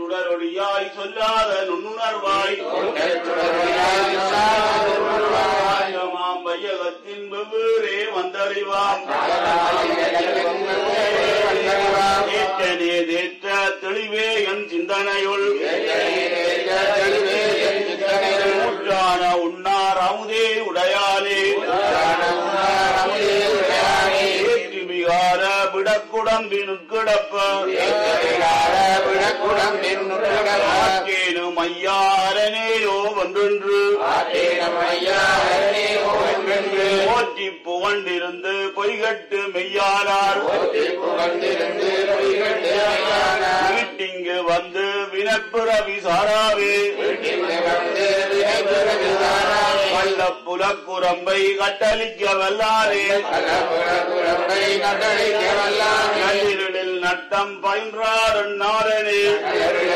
சுடரொடியாய் சொல்லாத நுண்ணுணர்வாய் மாம் வையகத்தின் வெவ்வேறே வந்தறிவாம் ஏற்றனே தேற்ற தெளிவே என் சிந்தனையுள் ஊற்றான உண்ணார் அமுதே உடையாலே ஏற்று விகார விடக்குடம்பின் உட்கிடப்ப ஆற்றேனும் ஐயாரனேயோ ஒன்றென்று போற்றி புகண்டிருந்து பொய்கட்டு மெய்யானார் வீட்டிங்கு வந்து வினப்புறவி சாராவே வல்ல புலக்குரம்பை கட்டளிக்க வல்லாரே நள்ளிருளில் நட்டம் பயின்றார் நாரணே